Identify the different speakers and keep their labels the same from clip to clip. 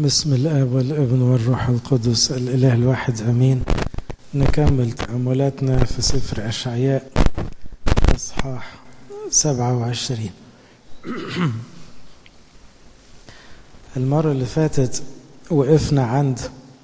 Speaker 1: بسم الاب والابن والروح القدس الاله الواحد امين نكمل تاملاتنا في سفر اشعياء اصحاح 27 المره اللي فاتت وقفنا عند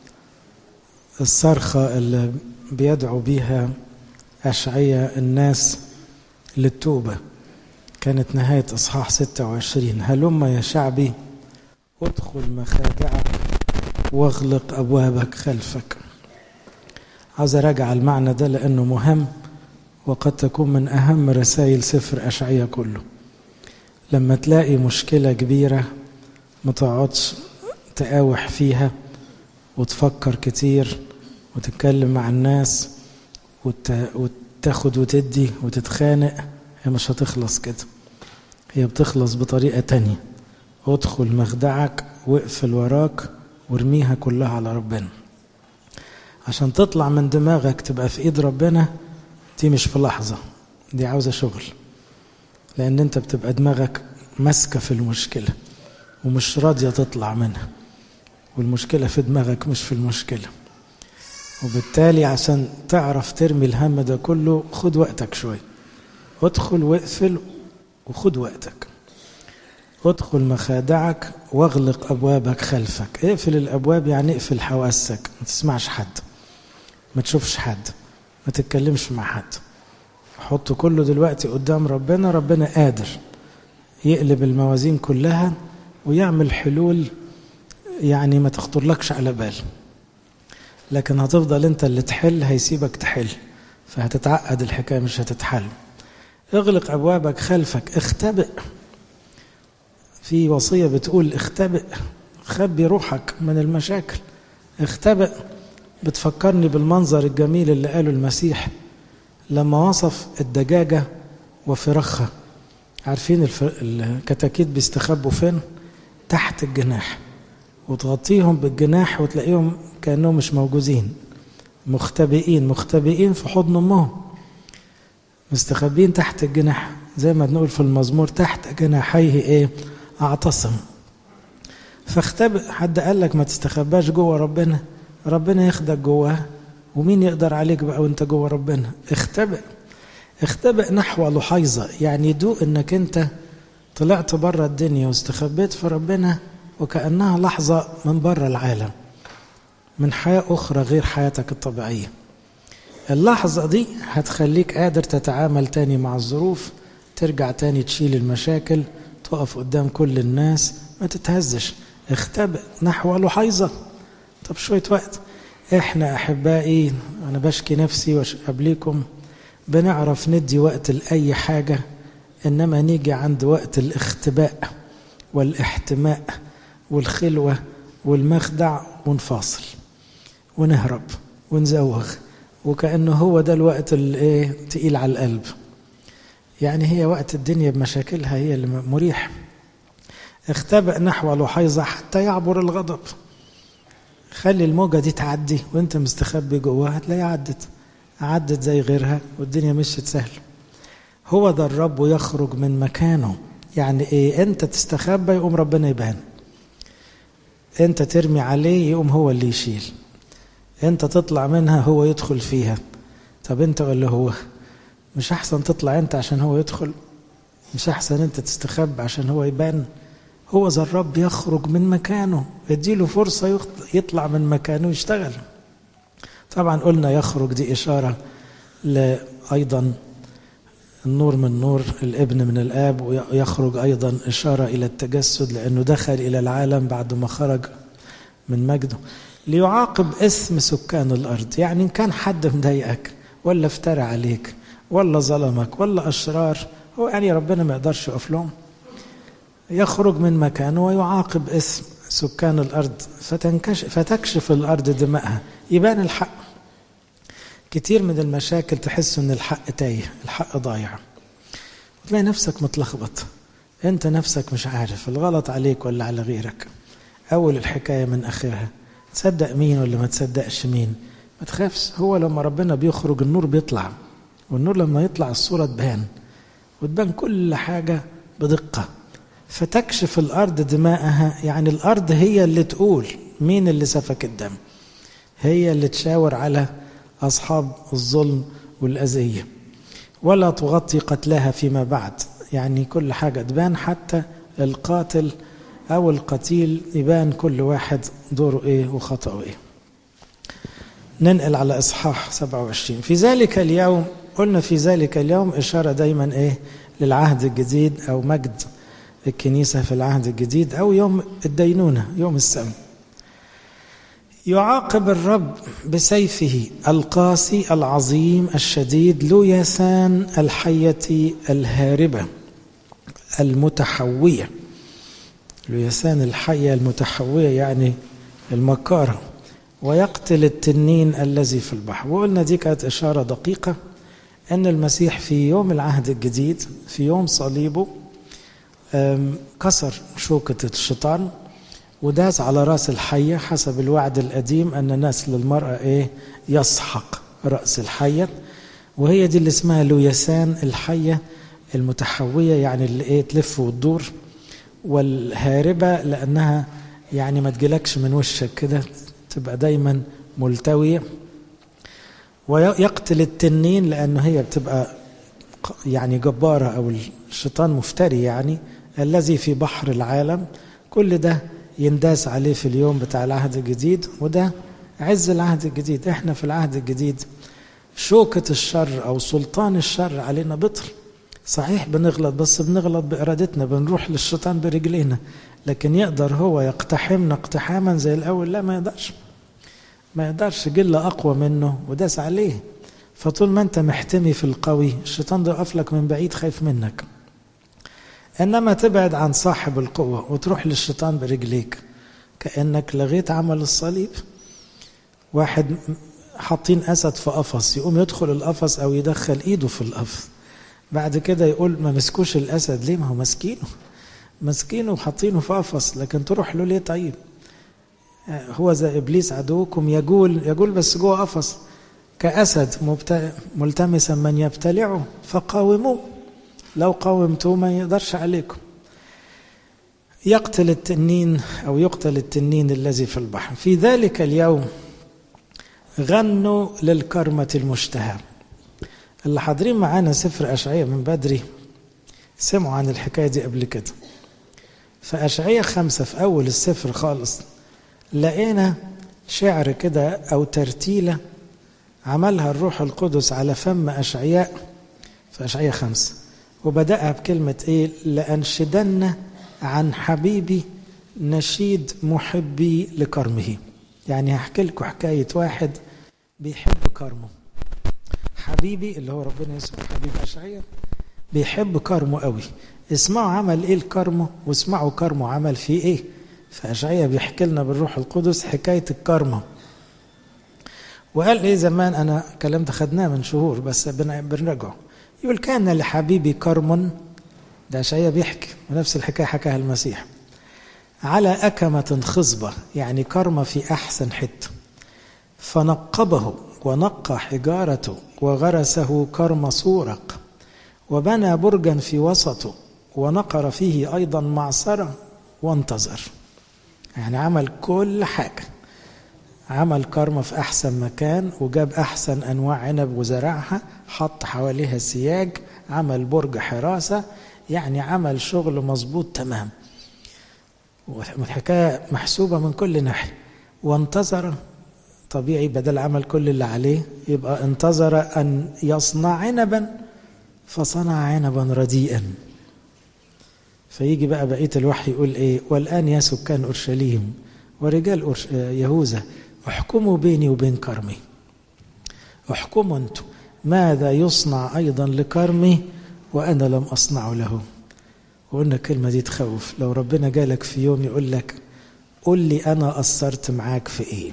Speaker 1: الصرخه اللي بيدعو بيها اشعياء الناس للتوبه كانت نهايه اصحاح 26 هلم يا شعبي ادخل مخادعك واغلق ابوابك خلفك عاوز اراجع المعنى ده لانه مهم وقد تكون من اهم رسائل سفر اشعياء كله لما تلاقي مشكله كبيره ما تقعدش تقاوح فيها وتفكر كتير وتتكلم مع الناس وت... وتاخد وتدي وتتخانق هي مش هتخلص كده هي بتخلص بطريقه تانيه ادخل مخدعك واقفل وراك وارميها كلها على ربنا عشان تطلع من دماغك تبقى في ايد ربنا دي مش في لحظة دي عاوزة شغل لان انت بتبقى دماغك ماسكة في المشكلة ومش راضية تطلع منها والمشكلة في دماغك مش في المشكلة وبالتالي عشان تعرف ترمي الهم ده كله خد وقتك شوية ادخل واقفل وخد وقتك ادخل مخادعك واغلق ابوابك خلفك اقفل الابواب يعني اقفل حواسك ما تسمعش حد ما تشوفش حد ما تتكلمش مع حد حط كله دلوقتي قدام ربنا ربنا قادر يقلب الموازين كلها ويعمل حلول يعني ما تخطرلكش على بال لكن هتفضل انت اللي تحل هيسيبك تحل فهتتعقد الحكايه مش هتتحل اغلق ابوابك خلفك اختبئ في وصية بتقول اختبئ خبي روحك من المشاكل اختبئ بتفكرني بالمنظر الجميل اللي قاله المسيح لما وصف الدجاجة وفرخها عارفين الفر... الكتاكيت بيستخبوا فين تحت الجناح وتغطيهم بالجناح وتلاقيهم كأنهم مش موجودين مختبئين مختبئين في حضن امهم مستخبين تحت الجناح زي ما بنقول في المزمور تحت جناحيه ايه اعتصم فاختبئ حد قال لك ما تستخباش جوه ربنا ربنا ياخدك جواه ومين يقدر عليك بقى وانت جوه ربنا اختبئ اختبئ نحو لحيظة يعني دوق انك انت طلعت بره الدنيا واستخبيت في ربنا وكأنها لحظة من بره العالم من حياة أخرى غير حياتك الطبيعية اللحظة دي هتخليك قادر تتعامل تاني مع الظروف ترجع تاني تشيل المشاكل تقف قدام كل الناس ما تتهزش اختبئ نحو لحيظة طب شوية وقت احنا احبائي انا بشكي نفسي قبليكم بنعرف ندي وقت لأي حاجة انما نيجي عند وقت الاختباء والاحتماء والخلوة والمخدع ونفاصل ونهرب ونزوغ وكأنه هو ده الوقت اللي تقيل على القلب يعني هي وقت الدنيا بمشاكلها هي اللي مريح اختبأ نحو لحيظة حتى يعبر الغضب خلي الموجة دي تعدي وانت مستخبي جواها هتلاقيها عدت عدت زي غيرها والدنيا مشيت سهل هو ده الرب يخرج من مكانه يعني ايه انت تستخبى يقوم ربنا يبان انت ترمي عليه يقوم هو اللي يشيل انت تطلع منها هو يدخل فيها طب انت ولا هو مش احسن تطلع انت عشان هو يدخل مش احسن انت تستخبى عشان هو يبان هو ذا الرب يخرج من مكانه اديله فرصة يطلع من مكانه ويشتغل طبعا قلنا يخرج دي إشارة أيضا النور من نور الابن من الآب ويخرج أيضا إشارة إلى التجسد لأنه دخل إلى العالم بعد ما خرج من مجده ليعاقب اسم سكان الأرض يعني إن كان حد مضايقك ولا افترى عليك ولا ظلمك ولا أشرار هو يعني ربنا ما يقدرش يقف لهم يخرج من مكانه ويعاقب اسم سكان الأرض فتنكشف فتكشف الأرض دماءها يبان الحق كتير من المشاكل تحس ان الحق تايه الحق ضايع وتلاقي نفسك متلخبط انت نفسك مش عارف الغلط عليك ولا على غيرك اول الحكايه من اخرها تصدق مين ولا ما تصدقش مين ما تخافش هو لما ربنا بيخرج النور بيطلع والنور لما يطلع الصوره تبان وتبان كل حاجه بدقه فتكشف الأرض دماءها يعني الأرض هي اللي تقول مين اللي سفك الدم هي اللي تشاور على أصحاب الظلم والأذية ولا تغطي قتلها فيما بعد يعني كل حاجة تبان حتى القاتل أو القتيل يبان كل واحد دوره إيه وخطأه إيه ننقل على إصحاح 27 في ذلك اليوم قلنا في ذلك اليوم إشارة دايما إيه للعهد الجديد أو مجد الكنيسة في العهد الجديد أو يوم الدينونة يوم السبت يعاقب الرب بسيفه القاسي العظيم الشديد لويسان الحية الهاربة المتحوية لويسان الحية المتحوية يعني المكارة ويقتل التنين الذي في البحر وقلنا دي كانت إشارة دقيقة أن المسيح في يوم العهد الجديد في يوم صليبه كسر شوكة الشيطان وداس على راس الحية حسب الوعد القديم أن نسل المرأة إيه يسحق رأس الحية وهي دي اللي اسمها لويسان الحية المتحوية يعني اللي إيه تلف وتدور والهاربة لأنها يعني ما تجيلكش من وشك كده تبقى دايما ملتوية ويقتل التنين لأنه هي بتبقى يعني جبارة أو الشيطان مفتري يعني الذي في بحر العالم كل ده ينداس عليه في اليوم بتاع العهد الجديد وده عز العهد الجديد احنا في العهد الجديد شوكة الشر أو سلطان الشر علينا بطل صحيح بنغلط بس بنغلط بإرادتنا بنروح للشيطان برجلينا لكن يقدر هو يقتحمنا اقتحاما زي الأول لا ما يقدرش ما يقدرش جلة أقوى منه وداس عليه فطول ما أنت محتمي في القوي الشيطان ده يقف لك من بعيد خايف منك إنما تبعد عن صاحب القوة وتروح للشيطان برجليك كأنك لغيت عمل الصليب واحد حاطين أسد في قفص يقوم يدخل القفص أو يدخل إيده في القفص بعد كده يقول ما مسكوش الأسد ليه ما هو ماسكينه ماسكينه وحاطينه في قفص لكن تروح له ليه طيب هو زي إبليس عدوكم يقول يقول بس جوه قفص كأسد ملتمسا من يبتلعه فقاوموه لو قاومتوه ما يقدرش عليكم يقتل التنين أو يقتل التنين الذي في البحر في ذلك اليوم غنوا للكرمة المشتهى اللي حاضرين معانا سفر أشعية من بدري سمعوا عن الحكاية دي قبل كده فأشعية خمسة في أول السفر خالص لقينا شعر كده أو ترتيلة عملها الروح القدس على فم أشعياء في أشعية خمسة وبدأها بكلمة إيه لأنشدن عن حبيبي نشيد محبي لكرمه يعني هحكي لكم حكاية واحد بيحب كرمه حبيبي اللي هو ربنا يسمع حبيب أشعية بيحب كرمه قوي اسمعوا عمل ايه الكرمه واسمعوا كرمه عمل فيه ايه فأشعية بيحكي لنا بالروح القدس حكاية الكرمة وقال ايه زمان انا الكلام ده خدناه من شهور بس بنرجعه يقول كان لحبيبي كرم ده أشعية بيحكي ونفس الحكاية حكاها المسيح على أكمة خصبة يعني كرمة في أحسن حتة فنقبه ونقى حجارته وغرسه كرم سورق وبنى برجا في وسطه ونقر فيه أيضا معصرة وانتظر يعني عمل كل حاجة عمل كرمة في أحسن مكان وجاب أحسن أنواع عنب وزرعها حط حواليها سياج عمل برج حراسة يعني عمل شغل مظبوط تمام والحكاية محسوبة من كل ناحية وانتظر طبيعي بدل عمل كل اللي عليه يبقى انتظر أن يصنع عنبا فصنع عنبا رديئا فيجي بقى بقية الوحي يقول ايه والآن يا سكان أورشليم ورجال أورش... يهوذا احكموا بيني وبين كرمي احكموا انتم ماذا يصنع أيضا لكرمي وأنا لم أصنع له وقلنا الكلمة دي تخوف لو ربنا جالك في يوم يقول لك قل لي أنا قصرت معاك في إيه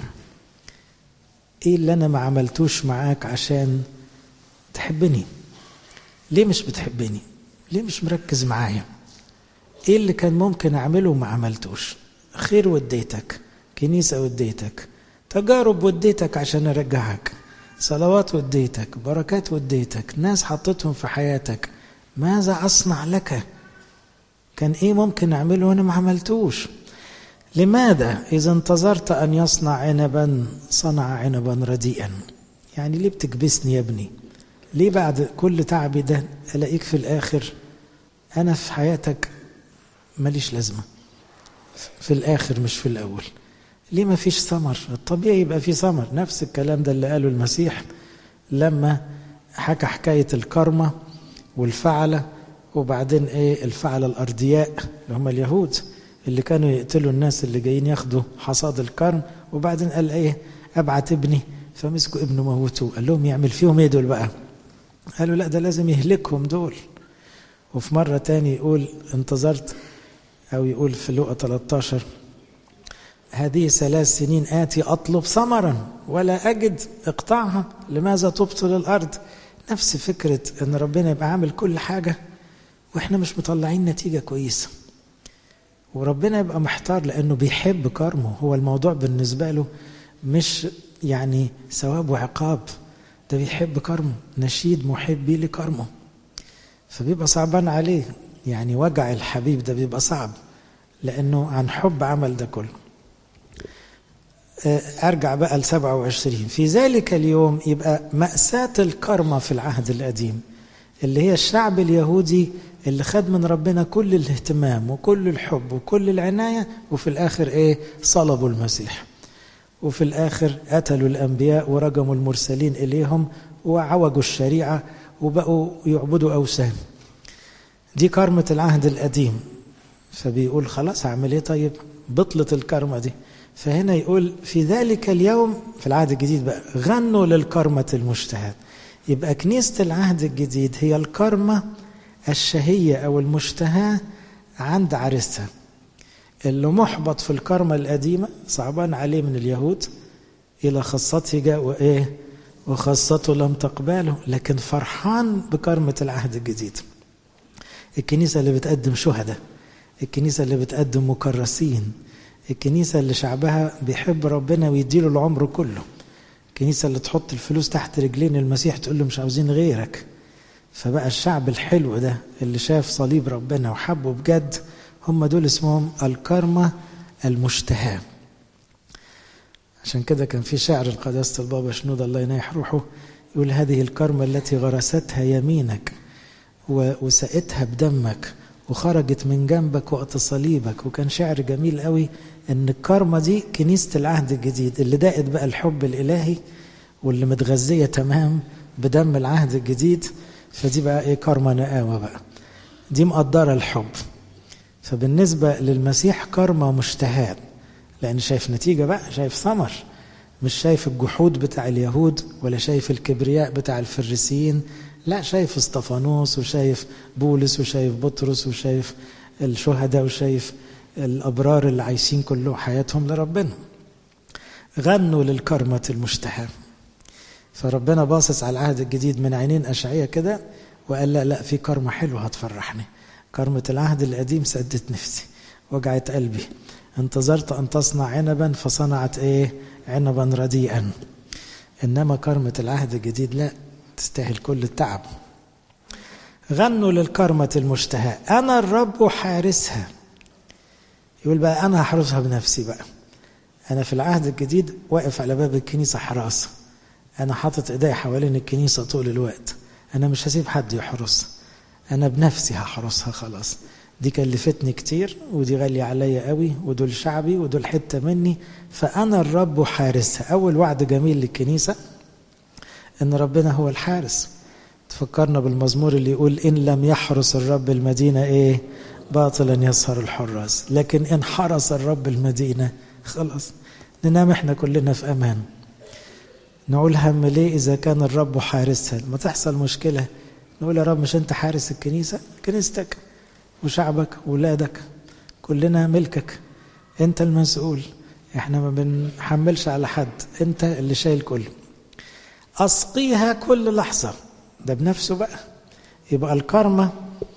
Speaker 1: إيه اللي أنا ما عملتوش معاك عشان تحبني ليه مش بتحبني ليه مش مركز معايا ايه اللي كان ممكن اعمله وما عملتوش خير وديتك كنيسة وديتك تجارب وديتك عشان ارجعك صلوات وديتك بركات وديتك ناس حطيتهم في حياتك ماذا اصنع لك كان ايه ممكن اعمله وانا ما عملتوش لماذا اذا انتظرت ان يصنع عنبا صنع عنبا رديئا يعني ليه بتكبسني يا ابني ليه بعد كل تعبي ده الاقيك في الاخر انا في حياتك ماليش لازمه في الاخر مش في الاول ليه ما فيش ثمر الطبيعي يبقى في ثمر نفس الكلام ده اللي قاله المسيح لما حكى حكايه الكرمه والفعله وبعدين ايه الفعله الارضياء اللي هم اليهود اللي كانوا يقتلوا الناس اللي جايين ياخدوا حصاد الكرم وبعدين قال ايه ابعت ابني فمسكوا ابنه موتوه قال لهم يعمل فيهم ايه دول بقى قالوا لا ده لازم يهلكهم دول وفي مرة تاني يقول انتظرت أو يقول في لقى 13 هذه ثلاث سنين آتي أطلب ثمرا ولا أجد اقطعها لماذا تبطل الأرض نفس فكرة أن ربنا يبقى عامل كل حاجة وإحنا مش مطلعين نتيجة كويسة وربنا يبقى محتار لأنه بيحب كرمه هو الموضوع بالنسبة له مش يعني ثواب وعقاب ده بيحب كرمه نشيد محبي لكرمه فبيبقى صعبان عليه يعني وجع الحبيب ده بيبقى صعب لأنه عن حب عمل ده كله أرجع بقى ل 27 في ذلك اليوم يبقى مأساة الكرمة في العهد القديم اللي هي الشعب اليهودي اللي خد من ربنا كل الاهتمام وكل الحب وكل العناية وفي الآخر إيه صلبوا المسيح وفي الآخر قتلوا الأنبياء ورجموا المرسلين إليهم وعوجوا الشريعة وبقوا يعبدوا أوثان دي كرمة العهد القديم فبيقول خلاص هعمل ايه طيب بطلت الكرمة دي فهنا يقول في ذلك اليوم في العهد الجديد بقى غنوا للكرمة المشتهاة يبقى كنيسة العهد الجديد هي الكرمة الشهية أو المشتهاة عند عريسها اللي محبط في الكرمة القديمة صعبان عليه من اليهود إلى خاصته جاء وإيه وخاصته لم تقبله لكن فرحان بكرمة العهد الجديد الكنيسة اللي بتقدم شهداء الكنيسة اللي بتقدم مكرسين الكنيسة اللي شعبها بيحب ربنا ويديله العمر كله الكنيسة اللي تحط الفلوس تحت رجلين المسيح تقول له مش عاوزين غيرك فبقى الشعب الحلو ده اللي شاف صليب ربنا وحبه بجد هم دول اسمهم الكرمة المشتهاه عشان كده كان في شعر القداسة البابا شنود الله ينيح روحه يقول هذه الكرمة التي غرستها يمينك وسقتها بدمك وخرجت من جنبك وقت صليبك وكان شعر جميل قوي ان الكرمة دي كنيسة العهد الجديد اللي دقت بقى الحب الالهي واللي متغذية تمام بدم العهد الجديد فدي بقى ايه كرمة نقاوة بقى دي مقدرة الحب فبالنسبة للمسيح كرمة مشتهاه لأن شايف نتيجة بقى شايف ثمر مش شايف الجحود بتاع اليهود ولا شايف الكبرياء بتاع الفريسيين لا شايف اسطفانوس وشايف بولس وشايف بطرس وشايف الشهداء وشايف الأبرار اللي عايشين كله حياتهم لربنا غنوا للكرمة المشتهى فربنا باصص على العهد الجديد من عينين أشعية كده وقال لا لا في كرمة حلوة هتفرحني كرمة العهد القديم سدت نفسي وجعت قلبي انتظرت أن تصنع عنبا فصنعت إيه عنبا رديئا إنما كرمة العهد الجديد لا تستاهل كل التعب غنوا للكرمة المشتهى أنا الرب حارسها يقول بقى أنا هحرسها بنفسي بقى أنا في العهد الجديد واقف على باب الكنيسة حراسة أنا حاطط إيدي حوالين الكنيسة طول الوقت أنا مش هسيب حد يحرسها أنا بنفسي هحرسها خلاص دي كلفتني كتير ودي غالية عليا قوي ودول شعبي ودول حتة مني فأنا الرب حارسها أول وعد جميل للكنيسة إن ربنا هو الحارس تفكرنا بالمزمور اللي يقول إن لم يحرس الرب المدينة إيه باطلا يسهر الحراس لكن إن حرس الرب المدينة خلاص ننام إحنا كلنا في أمان نقول هم ليه إذا كان الرب حارسها لما تحصل مشكلة نقول يا رب مش أنت حارس الكنيسة كنيستك وشعبك وولادك كلنا ملكك انت المسؤول احنا ما بنحملش على حد انت اللي شايل كله اسقيها كل لحظة ده بنفسه بقى يبقى الكرمة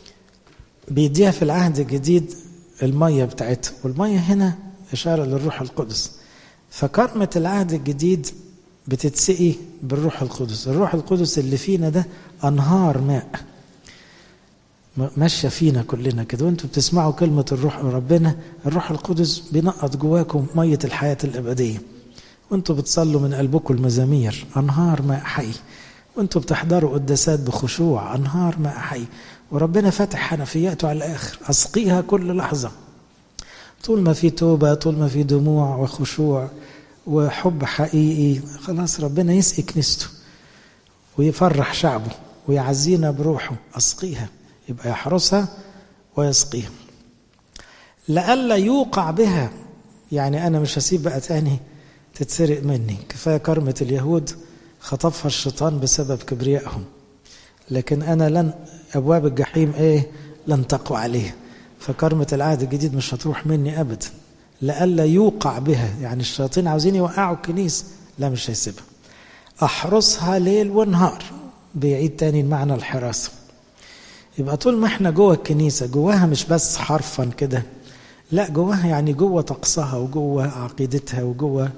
Speaker 1: بيديها في العهد الجديد المية بتاعتها والمية هنا إشارة للروح القدس فكرمة العهد الجديد بتتسقي بالروح القدس الروح القدس اللي فينا ده أنهار ماء ماشية فينا كلنا كده وانتوا بتسمعوا كلمة الروح ربنا الروح القدس بينقط جواكم مية الحياة الأبدية وانتوا بتصلوا من قلبكم المزامير أنهار ماء حي وانتوا بتحضروا قداسات بخشوع أنهار ماء حي وربنا فاتح حنفياته على الآخر أسقيها كل لحظة طول ما في توبة طول ما في دموع وخشوع وحب حقيقي خلاص ربنا يسقي كنيسته ويفرح شعبه ويعزينا بروحه أسقيها يبقى يحرسها ويسقيها لئلا يوقع بها يعني أنا مش هسيب بقى تاني تتسرق مني كفاية كرمة اليهود خطفها الشيطان بسبب كبريائهم لكن أنا لن أبواب الجحيم إيه لن تقوى عليه فكرمة العهد الجديد مش هتروح مني أبدا لئلا يوقع بها يعني الشياطين عاوزين يوقعوا الكنيسة لا مش هيسيبها أحرسها ليل ونهار بيعيد تاني معنى الحراسة يبقى طول ما احنا جوه الكنيسة جواها مش بس حرفا كده لا جواها يعني جوه طقسها وجوه عقيدتها وجوه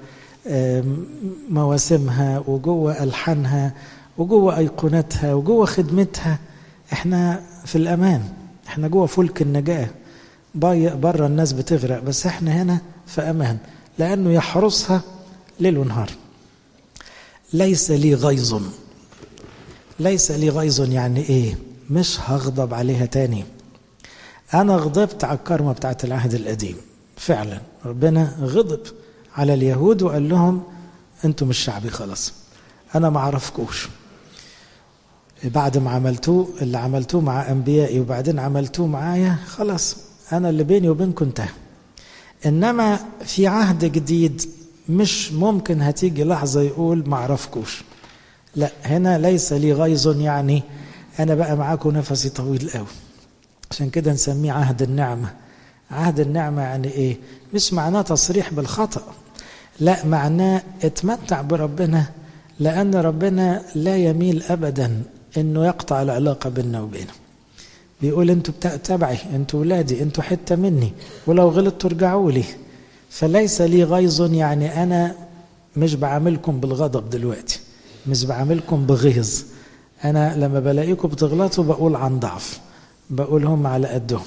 Speaker 1: مواسمها وجوه ألحانها وجوه أيقونتها وجوه خدمتها احنا في الأمان احنا جوه فلك النجاة بره الناس بتغرق بس احنا هنا في أمان لأنه يحرسها ليل ونهار ليس لي غيظ ليس لي غيظ يعني ايه مش هغضب عليها تاني انا غضبت على الكرمة بتاعت العهد القديم فعلا ربنا غضب على اليهود وقال لهم انتم مش شعبي خلاص انا ما اعرفكوش بعد ما عملتوه اللي عملتوه مع انبيائي وبعدين عملتوه معايا خلاص انا اللي بيني وبينكم انتهى انما في عهد جديد مش ممكن هتيجي لحظه يقول ما اعرفكوش لا هنا ليس لي غيظ يعني انا بقى معاكم نفسي طويل قوي عشان كده نسميه عهد النعمه عهد النعمه يعني ايه مش معناه تصريح بالخطا لا معناه اتمتع بربنا لان ربنا لا يميل ابدا انه يقطع العلاقه بيننا وبينه بيقول انتوا تبعي انتوا ولادي انتوا حته مني ولو غلطتوا ارجعوا لي فليس لي غيظ يعني انا مش بعاملكم بالغضب دلوقتي مش بعاملكم بغيظ انا لما بلاقيكم بتغلطوا بقول عن ضعف بقول هم على قدهم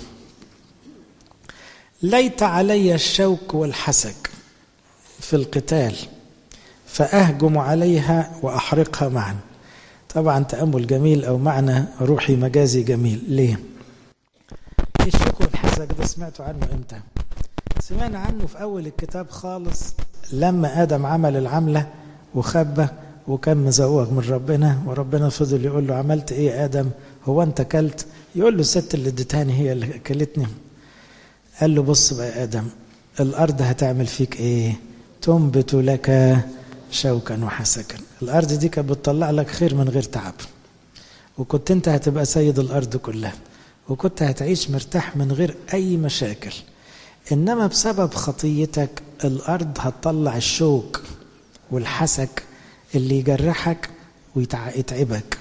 Speaker 1: ليت علي الشوك والحسك في القتال فاهجم عليها واحرقها معا طبعا تامل جميل او معنى روحي مجازي جميل ليه الشوك والحسك ده سمعتوا عنه امتى سمعنا عنه في اول الكتاب خالص لما ادم عمل العمله وخبى وكان مزوغ من ربنا وربنا فضل يقول له عملت ايه يا ادم هو انت اكلت يقول له الست اللي اديتهاني هي اللي اكلتني قال له بص بقى يا ادم الارض هتعمل فيك ايه تنبت لك شوكا وحسكا الارض دي كانت بتطلع لك خير من غير تعب وكنت انت هتبقى سيد الارض كلها وكنت هتعيش مرتاح من غير اي مشاكل انما بسبب خطيتك الارض هتطلع الشوك والحسك اللي يجرحك ويتعبك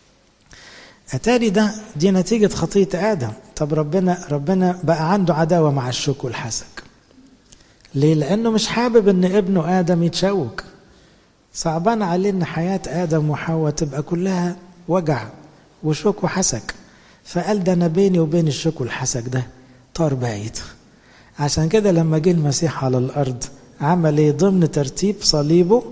Speaker 1: اتاري ده دي نتيجة خطية آدم طب ربنا ربنا بقى عنده عداوة مع الشوك والحسك ليه لأنه مش حابب إن ابنه آدم يتشوك صعبان عليه إن حياة آدم وحواء تبقى كلها وجع وشوك وحسك فقال ده أنا بيني وبين الشوك والحسك ده طار بعيد عشان كده لما جه المسيح على الأرض عمل إيه ضمن ترتيب صليبه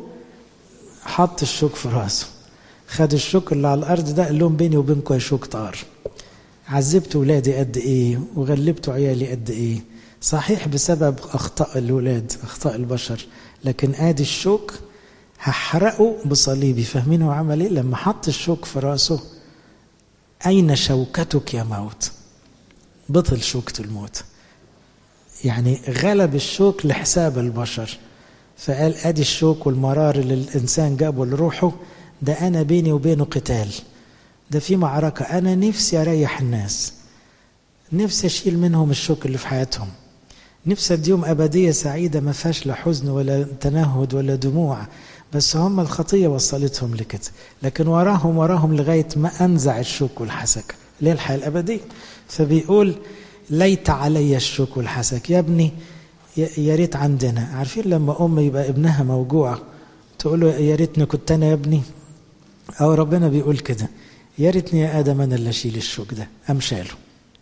Speaker 1: حط الشوك في راسه خد الشوك اللي على الارض ده قال لهم بيني وبينكم يا شوك طار عذبت ولادي قد ايه وغلبت عيالي قد ايه صحيح بسبب اخطاء الولاد اخطاء البشر لكن ادي الشوك هحرقه بصليبي فاهمين هو عمل ايه لما حط الشوك في راسه اين شوكتك يا موت بطل شوكة الموت يعني غلب الشوك لحساب البشر فقال ادي الشوك والمرار اللي الانسان جابه لروحه ده انا بيني وبينه قتال ده في معركه انا نفسي اريح الناس نفسي اشيل منهم الشوك اللي في حياتهم نفسي اديهم ابديه سعيده ما فيهاش لا حزن ولا تنهد ولا دموع بس هم الخطيه وصلتهم لكده لكن وراهم وراهم لغايه ما انزع الشوك والحسك اللي هي الحياه الابديه فبيقول ليت علي الشوك والحسك يا ابني يا ريت عندنا عارفين لما ام يبقى ابنها موجوع تقول له يا ريتني كنت انا يا ابني او ربنا بيقول كده يا ريتني يا ادم انا اللي اشيل الشوك ده قام شاله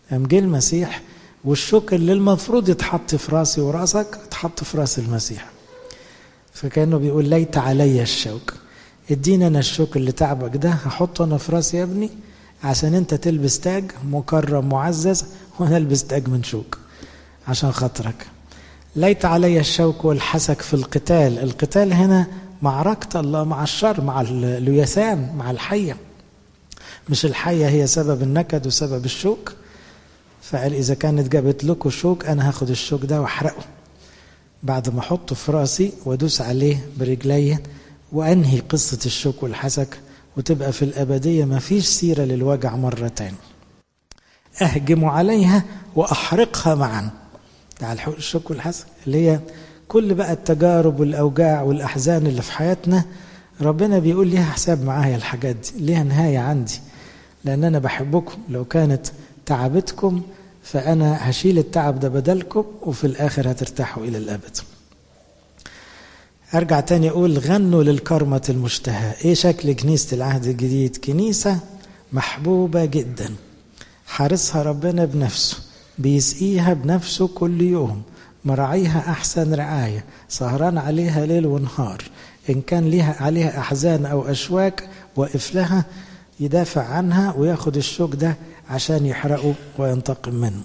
Speaker 1: قام جه المسيح والشوك اللي المفروض يتحط في راسي وراسك اتحط في راس المسيح فكانه بيقول ليت علي الشوك اديني انا الشوك اللي تعبك ده هحطه انا في راسي يا ابني عشان انت تلبس تاج مكرم معزز وانا البس تاج من شوك عشان خاطرك ليت علي الشوك والحسك في القتال القتال هنا معركة الله مع الشر مع اليثام مع الحية مش الحية هي سبب النكد وسبب الشوك فقال إذا كانت جابت لكم شوك أنا هاخد الشوك ده وأحرقه بعد ما أحطه في راسي وأدوس عليه برجلي وأنهي قصة الشوك والحسك وتبقى في الأبدية ما فيش سيرة للوجع مرة تاني أهجم عليها وأحرقها معا ده على الشوك والحسك اللي هي كل بقى التجارب والأوجاع والأحزان اللي في حياتنا ربنا بيقول ليها حساب معايا الحاجات دي ليها نهاية عندي لأن أنا بحبكم لو كانت تعبتكم فأنا هشيل التعب ده بدلكم وفي الآخر هترتاحوا إلى الأبد أرجع تاني أقول غنوا للكرمة المشتهى إيه شكل كنيسة العهد الجديد كنيسة محبوبة جدا حارسها ربنا بنفسه بيسقيها بنفسه كل يوم مراعيها أحسن رعاية سهران عليها ليل ونهار إن كان ليها عليها أحزان أو أشواك واقف لها يدافع عنها وياخد الشوك ده عشان يحرقه وينتقم منه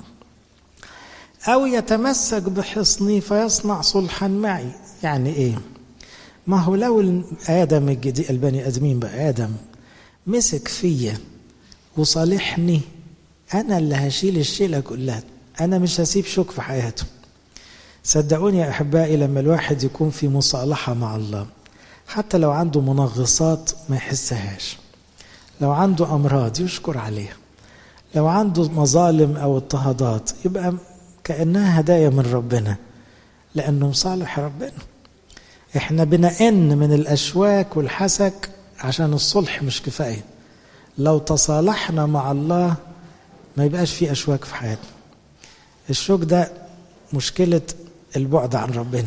Speaker 1: أو يتمسك بحصني فيصنع صلحا معي يعني إيه ما هو لو آدم الجديد البني آدمين بقى آدم مسك فيا وصالحني أنا اللي هشيل الشيلة كلها أنا مش هسيب شوك في حياته صدقوني يا أحبائي لما الواحد يكون في مصالحة مع الله حتى لو عنده منغصات ما يحسهاش لو عنده أمراض يشكر عليها لو عنده مظالم أو اضطهادات يبقى كأنها هدايا من ربنا لأنه مصالح ربنا احنا بنئن من الأشواك والحسك عشان الصلح مش كفاية لو تصالحنا مع الله ما يبقاش في أشواك في حياتنا الشوك ده مشكلة البعد عن ربنا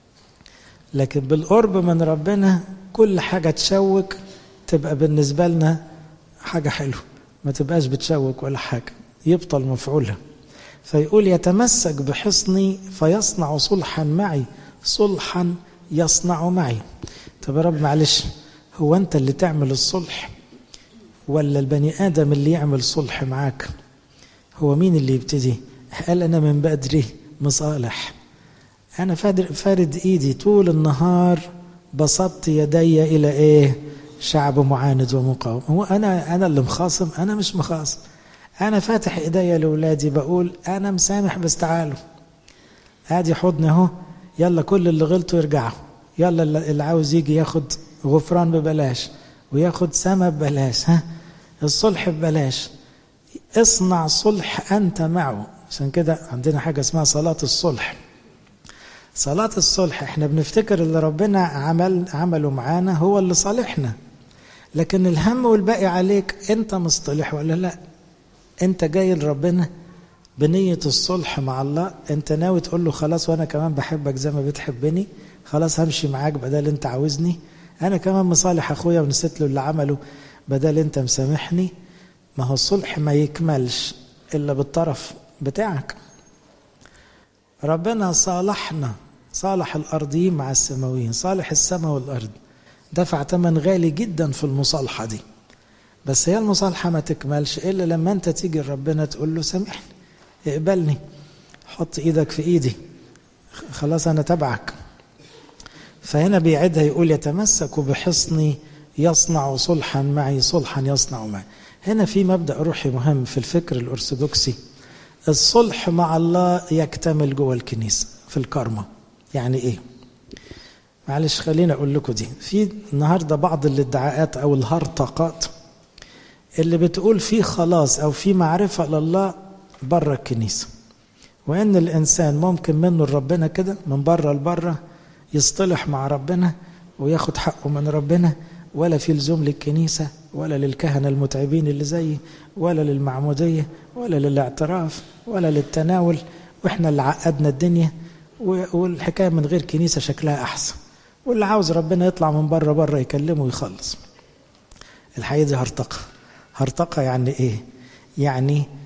Speaker 1: لكن بالقرب من ربنا كل حاجة تشوك تبقى بالنسبة لنا حاجة حلوة ما تبقاش بتشوك ولا حاجة يبطل مفعولها فيقول يتمسك بحصني فيصنع صلحا معي صلحا يصنع معي طب يا رب معلش هو انت اللي تعمل الصلح ولا البني ادم اللي يعمل صلح معاك هو مين اللي يبتدي قال انا من بدري مصالح انا فارد ايدي طول النهار بسطت يدي الى ايه شعب معاند ومقاوم هو انا انا اللي مخاصم انا مش مخاصم انا فاتح ايديا لاولادي بقول انا مسامح بس تعالوا ادي حضن اهو يلا كل اللي غلطوا يرجعوا يلا اللي عاوز يجي ياخد غفران ببلاش وياخد سما ببلاش ها الصلح ببلاش اصنع صلح انت معه عشان كده عندنا حاجه اسمها صلاه الصلح صلاة الصلح احنا بنفتكر اللي ربنا عمل عمله معانا هو اللي صالحنا لكن الهم والباقي عليك انت مصطلح ولا لا انت جاي لربنا بنية الصلح مع الله انت ناوي تقول له خلاص وانا كمان بحبك زي ما بتحبني خلاص همشي معاك بدل انت عاوزني انا كمان مصالح اخويا ونسيت له اللي عمله بدل انت مسامحني ما هو الصلح ما يكملش الا بالطرف بتاعك ربنا صالحنا صالح الارضيين مع السماويين صالح السماء والارض دفع ثمن غالي جدا في المصالحه دي بس هي المصالحه ما تكملش الا لما انت تيجي لربنا تقول له سامحني اقبلني حط ايدك في ايدي خلاص انا تبعك فهنا بيعدها يقول يتمسك بحصني يصنع صلحا معي صلحا يصنع معي هنا في مبدا روحي مهم في الفكر الارثوذكسي الصلح مع الله يكتمل جوه الكنيسه في الكرمه يعني ايه معلش خليني اقول لكم دي في النهارده بعض الادعاءات او الهرطقات اللي بتقول في خلاص او في معرفه لله بره الكنيسه وان الانسان ممكن منه لربنا كده من بره لبره يصطلح مع ربنا وياخد حقه من ربنا ولا في لزوم للكنيسه ولا للكهنه المتعبين اللي زيي ولا للمعموديه ولا للاعتراف ولا للتناول واحنا اللي عقدنا الدنيا والحكايه من غير كنيسه شكلها احسن واللي عاوز ربنا يطلع من بره بره يكلمه ويخلص الحقيقه دي هرطقه هرطقه يعني ايه يعني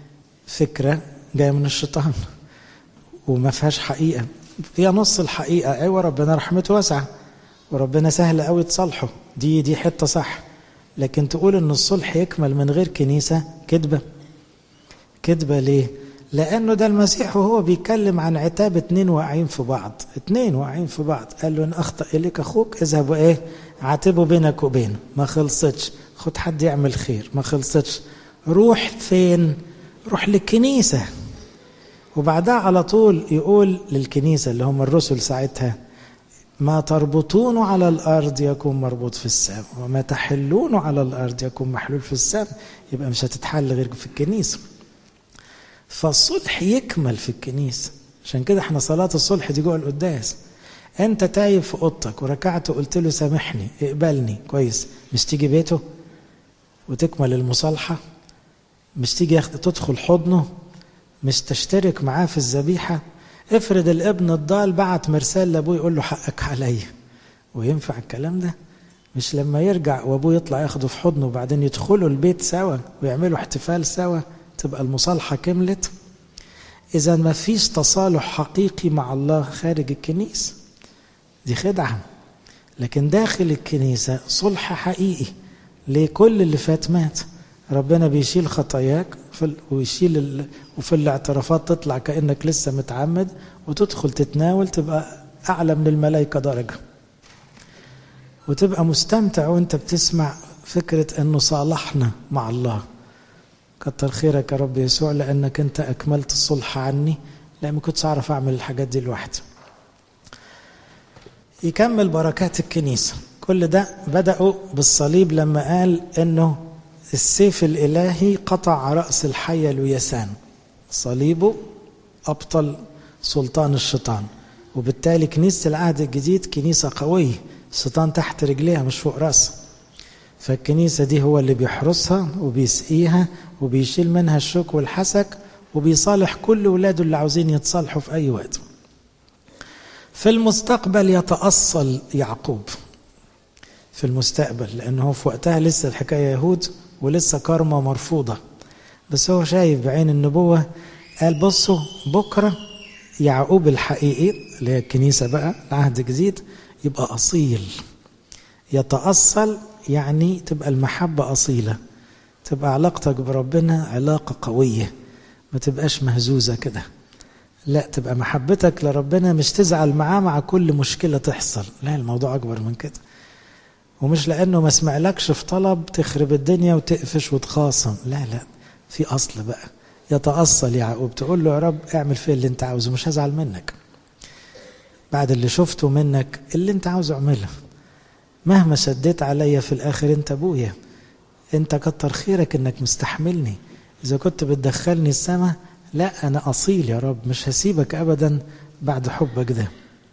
Speaker 1: فكرة جاية من الشيطان وما فيهاش حقيقة فيها نص الحقيقة أيوة ربنا رحمته واسعة وربنا سهل قوي تصالحه دي دي حتة صح لكن تقول ان الصلح يكمل من غير كنيسة كذبة كذبة ليه لانه ده المسيح وهو بيتكلم عن عتاب اتنين واقعين في بعض اتنين واقعين في بعض قال له ان اخطأ اليك اخوك اذهب وايه عاتبه بينك وبينه ما خلصتش خد حد يعمل خير ما خلصتش روح فين روح للكنيسة وبعدها على طول يقول للكنيسة اللي هم الرسل ساعتها ما تربطون على الأرض يكون مربوط في السماء وما تحلون على الأرض يكون محلول في السماء يبقى مش هتتحل غير في الكنيسة فالصلح يكمل في الكنيسة عشان كده احنا صلاة الصلح دي جوه القداس انت تايب في اوضتك وركعت وقلت له سامحني اقبلني كويس مش تيجي بيته وتكمل المصالحة مش تيجي تدخل حضنه مش تشترك معاه في الذبيحة افرض الابن الضال بعت مرسال لابوه يقول له حقك عليا وينفع الكلام ده مش لما يرجع وابوه يطلع ياخده في حضنه وبعدين يدخلوا البيت سوا ويعملوا احتفال سوا تبقى المصالحة كملت إذا ما فيش تصالح حقيقي مع الله خارج الكنيسة دي خدعة لكن داخل الكنيسة صلح حقيقي لكل اللي فات مات ربنا بيشيل خطاياك ويشيل ال... وفي الاعترافات تطلع كأنك لسه متعمد وتدخل تتناول تبقى أعلى من الملائكة درجة وتبقى مستمتع وانت بتسمع فكرة انه صالحنا مع الله كتر خيرك يا رب يسوع لانك انت اكملت الصلح عني لان ما كنتش اعرف اعمل الحاجات دي لوحدي يكمل بركات الكنيسة كل ده بدأوا بالصليب لما قال انه السيف الالهي قطع رأس الحية اليسان صليبه ابطل سلطان الشيطان وبالتالي كنيسة العهد الجديد كنيسة قوية الشيطان تحت رجليها مش فوق راسها فالكنيسة دي هو اللي بيحرسها وبيسقيها وبيشيل منها الشوك والحسك وبيصالح كل ولاده اللي عاوزين يتصالحوا في أي وقت في المستقبل يتأصل يعقوب في المستقبل لأنه في وقتها لسه الحكاية يهود ولسه كارما مرفوضة بس هو شايف بعين النبوة قال بصوا بكرة يعقوب الحقيقي اللي هي الكنيسة بقى العهد الجديد يبقى أصيل يتأصل يعني تبقى المحبة أصيلة تبقى علاقتك بربنا علاقة قوية ما تبقاش مهزوزة كده لا تبقى محبتك لربنا مش تزعل معاه مع كل مشكلة تحصل لا الموضوع أكبر من كده ومش لأنه ما سمعلكش في طلب تخرب الدنيا وتقفش وتخاصم لا لا في أصل بقى يتأصل يعقوب تقول له يا رب اعمل فيه اللي انت عاوزه مش هزعل منك بعد اللي شفته منك اللي انت عاوزه اعمله مهما شديت عليا في الاخر انت ابويا انت كتر خيرك انك مستحملني اذا كنت بتدخلني السماء لا انا اصيل يا رب مش هسيبك ابدا بعد حبك ده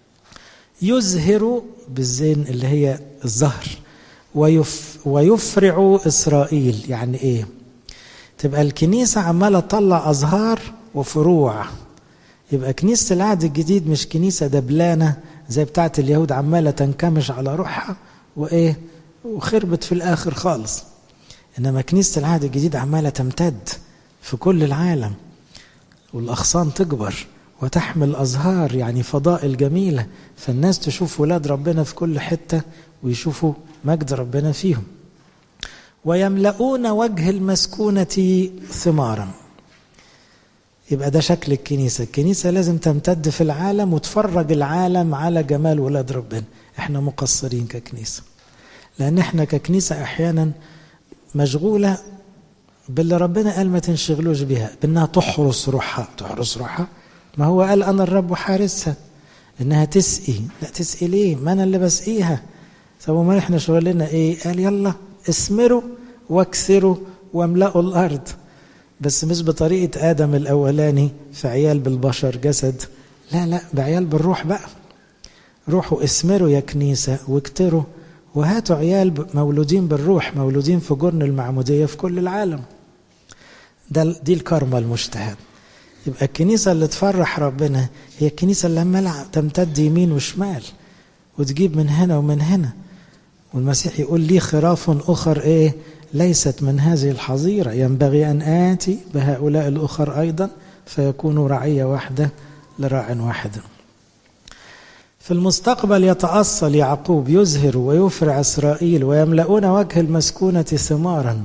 Speaker 1: يزهر بالزين اللي هي الزهر ويف ويفرع اسرائيل يعني ايه تبقى الكنيسه عماله تطلع ازهار وفروع يبقى كنيسه العهد الجديد مش كنيسه دبلانه زي بتاعت اليهود عماله تنكمش على روحها وايه وخربت في الاخر خالص انما كنيسه العهد الجديد عماله تمتد في كل العالم والاغصان تكبر وتحمل ازهار يعني فضائل جميله فالناس تشوف ولاد ربنا في كل حته ويشوفوا مجد ربنا فيهم ويملؤون وجه المسكونه ثمارا يبقى ده شكل الكنيسة الكنيسة لازم تمتد في العالم وتفرج العالم على جمال ولاد ربنا احنا مقصرين ككنيسة لأن احنا ككنيسة أحيانا مشغولة باللي ربنا قال ما تنشغلوش بها بأنها تحرس روحها تحرس روحها ما هو قال أنا الرب حارسها إنها تسقي لا تسقي ليه ما أنا اللي بسقيها طب ما احنا شغلنا ايه قال يلا اسمروا واكثروا واملأوا الأرض بس مش بطريقة آدم الأولاني في عيال بالبشر جسد لا لا بعيال بالروح بقى روحوا اسمروا يا كنيسة واكتروا وهاتوا عيال مولودين بالروح مولودين في جرن المعمودية في كل العالم ده دي الكرمة المجتهد يبقى الكنيسة اللي تفرح ربنا هي الكنيسة اللي عمالة تمتد يمين وشمال وتجيب من هنا ومن هنا والمسيح يقول لي خراف أخر إيه ليست من هذه الحظيرة ينبغي أن آتي بهؤلاء الأخر أيضا فيكونوا رعية واحدة لراع واحد في المستقبل يتأصل يعقوب يزهر ويفرع إسرائيل ويملؤون وجه المسكونة ثمارا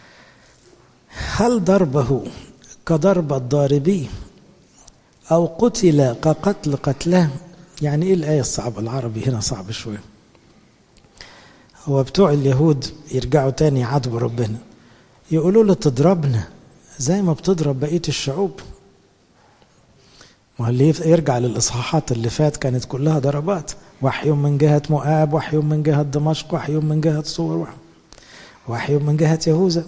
Speaker 1: هل ضربه كضرب الضاربي أو قتل كقتل قتله يعني إيه الآية الصعبة العربي هنا صعب شوية هو بتوع اليهود يرجعوا تاني يعاتبوا ربنا يقولوا له تضربنا زي ما بتضرب بقية الشعوب واللي يرجع للإصحاحات اللي فات كانت كلها ضربات وحي من جهة مؤاب وحي من جهة دمشق وحي من جهة صور وحي من جهة يهوذا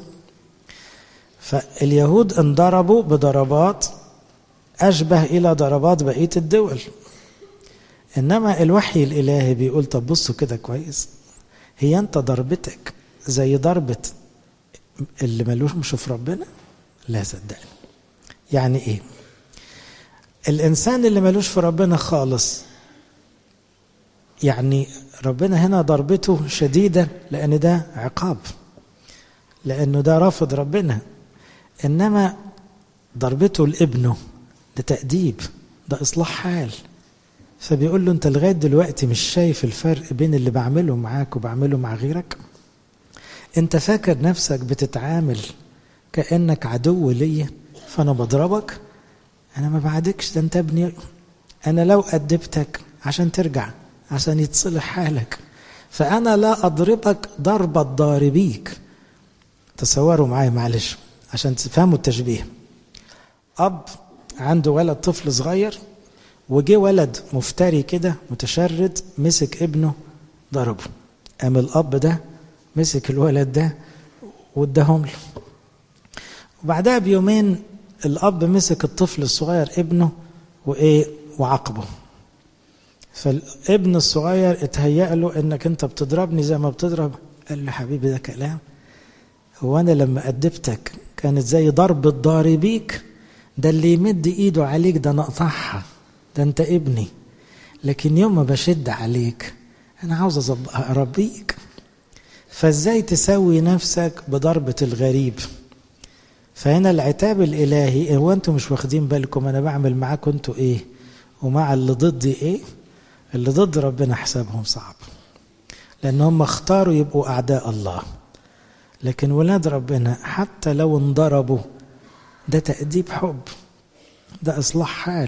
Speaker 1: فاليهود انضربوا بضربات أشبه إلى ضربات بقية الدول إنما الوحي الإلهي بيقول طب بصوا كده كويس هي أنت ضربتك زي ضربة اللي ملوش مش في ربنا لا صدقني يعني إيه الإنسان اللي ملوش في ربنا خالص يعني ربنا هنا ضربته شديدة لأن ده عقاب لأنه ده رافض ربنا إنما ضربته لابنه ده تأديب ده إصلاح حال فبيقول له أنت لغاية دلوقتي مش شايف الفرق بين اللي بعمله معاك وبعمله مع غيرك أنت فاكر نفسك بتتعامل كأنك عدو ليا فأنا بضربك أنا ما بعدكش ده أنت ابني أنا لو أدبتك عشان ترجع عشان يتصلح حالك فأنا لا أضربك ضربة ضاربيك تصوروا معايا معلش عشان تفهموا التشبيه أب عنده ولد طفل صغير وجه ولد مفتري كده متشرد مسك ابنه ضربه قام الأب ده مسك الولد ده واداهم له وبعدها بيومين الأب مسك الطفل الصغير ابنه وإيه وعاقبه فالابن الصغير اتهيأ له انك انت بتضربني زي ما بتضرب قال له حبيبي ده كلام هو انا لما ادبتك كانت زي ضرب الضاربيك ده اللي يمد ايده عليك ده انا اقطعها ده انت ابني لكن يوم ما بشد عليك انا عاوز اربيك فازاي تسوي نفسك بضربة الغريب فهنا العتاب الالهي هو انتم مش واخدين بالكم انا بعمل معاكم انتوا ايه ومع اللي ضدي ايه اللي ضد ربنا حسابهم صعب لان هم اختاروا يبقوا اعداء الله لكن ولاد ربنا حتى لو انضربوا ده تأديب حب ده إصلاح حال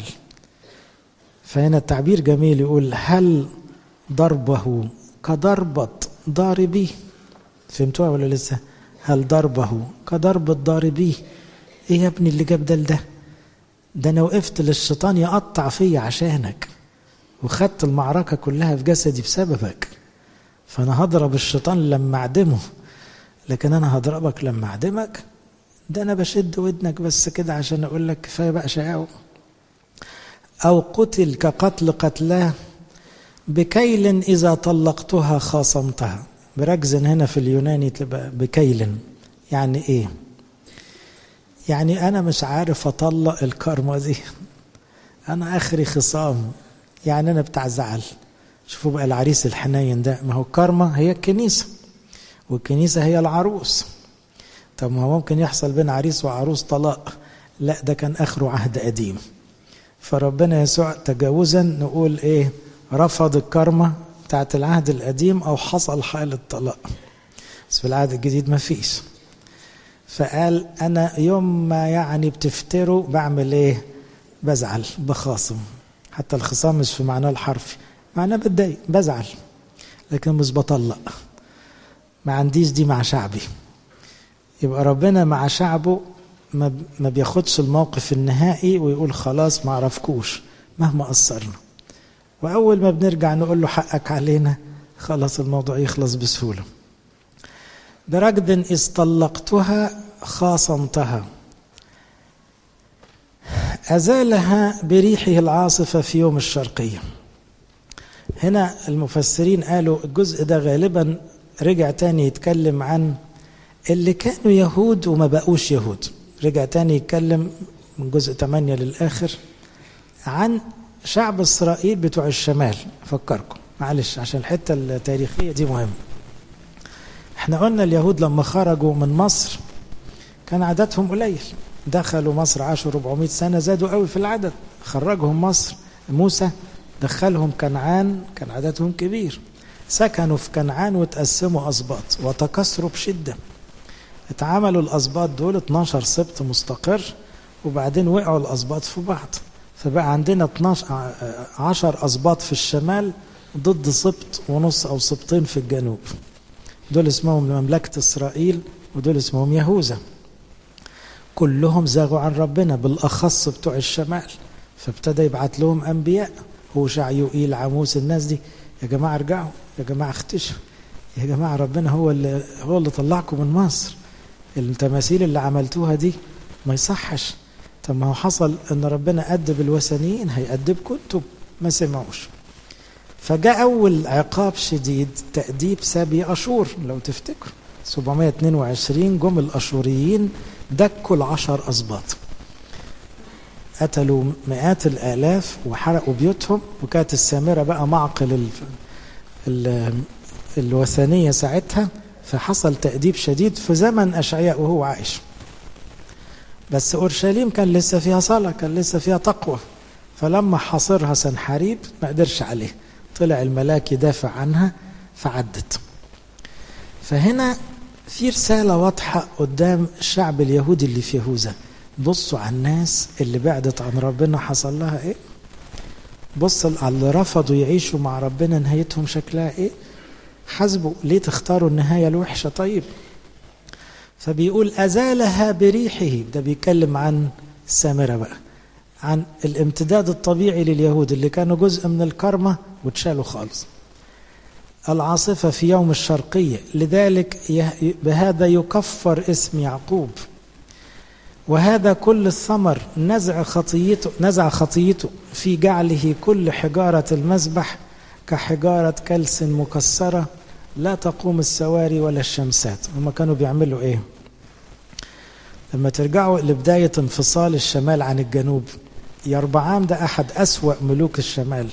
Speaker 1: فهنا التعبير جميل يقول هل ضربه كضربة ضاربيه فهمتوها ولا لسه هل ضربه كضرب الضاربيه ايه يا ابني اللي جاب ده لده ده انا وقفت للشيطان يقطع فيا عشانك وخدت المعركة كلها في جسدي بسببك فانا هضرب الشيطان لما اعدمه لكن انا هضربك لما اعدمك ده انا بشد ودنك بس كده عشان اقول لك كفايه بقى شقاوه او قتل كقتل قتلاه بكيل اذا طلقتها خاصمتها بركز هنا في اليوناني تبقى بكيل يعني ايه يعني انا مش عارف اطلق الكرمه دي انا اخري خصام يعني انا بتاع زعل شوفوا بقى العريس الحنين ده ما هو الكرمه هي الكنيسه والكنيسه هي العروس طب ما هو ممكن يحصل بين عريس وعروس طلاق لا ده كان اخره عهد قديم فربنا يسوع تجاوزا نقول ايه رفض الكرمة بتاعت العهد القديم او حصل حالة طلاق بس في العهد الجديد ما فيش فقال انا يوم ما يعني بتفتروا بعمل ايه بزعل بخاصم حتى الخصام مش في معناه الحرفي معناه بتضايق بزعل لكن مش بطلق ما عنديش دي مع شعبي يبقى ربنا مع شعبه ما بياخدش الموقف النهائي ويقول خلاص ما عرفكوش مهما قصرنا واول ما بنرجع نقول له حقك علينا خلاص الموضوع يخلص بسهوله بركض إذ طلقتها خاصمتها أزالها بريحه العاصفة في يوم الشرقية هنا المفسرين قالوا الجزء ده غالبا رجع تاني يتكلم عن اللي كانوا يهود وما بقوش يهود رجع تاني يتكلم من جزء 8 للآخر عن شعب إسرائيل بتوع الشمال فكركم معلش عشان الحتة التاريخية دي مهمة احنا قلنا اليهود لما خرجوا من مصر كان عددهم قليل دخلوا مصر عاشوا 400 سنة زادوا قوي في العدد خرجهم مصر موسى دخلهم كنعان كان عددهم كبير سكنوا في كنعان وتقسموا أسباط وتكسروا بشدة اتعملوا الأسباط دول 12 سبط مستقر وبعدين وقعوا الأسباط في بعض فبقى عندنا 12 10 أسباط في الشمال ضد سبط ونص أو سبطين في الجنوب دول اسمهم مملكة إسرائيل ودول اسمهم يهوذا كلهم زاغوا عن ربنا بالأخص بتوع الشمال فابتدى يبعت لهم أنبياء هوشع يوئيل عاموس الناس دي يا جماعة ارجعوا يا جماعة اختشوا يا جماعة ربنا هو اللي هو اللي طلعكم من مصر التماثيل اللي عملتوها دي ما يصحش طب ما هو حصل ان ربنا أدب الوثنيين هيأدبكم انتم ما سمعوش فجاء أول عقاب شديد تأديب سبي أشور لو تفتكروا 722 جم الأشوريين دكوا العشر أسباط قتلوا مئات الآلاف وحرقوا بيوتهم وكانت السامرة بقى معقل ال ال الوثنية ساعتها فحصل تأديب شديد في زمن أشعياء وهو عايش بس أورشليم كان لسه فيها صلاة كان لسه فيها تقوى فلما حاصرها سنحاريب ما قدرش عليه طلع الملاك يدافع عنها فعدت فهنا في رسالة واضحة قدام الشعب اليهودي اللي في يهوذا بصوا على الناس اللي بعدت عن ربنا حصل لها ايه بص على اللي رفضوا يعيشوا مع ربنا نهايتهم شكلها ايه حاسبوا ليه تختاروا النهاية الوحشة طيب فبيقول أزالها بريحه ده بيتكلم عن السامرة بقى عن الامتداد الطبيعي لليهود اللي كانوا جزء من الكرمة واتشالوا خالص العاصفة في يوم الشرقية لذلك بهذا يكفر اسم يعقوب وهذا كل الثمر نزع خطيته نزع خطيته في جعله كل حجارة المذبح كحجارة كلس مكسرة لا تقوم السواري ولا الشمسات هم كانوا بيعملوا ايه لما ترجعوا لبداية انفصال الشمال عن الجنوب يربعام ده أحد أسوأ ملوك الشمال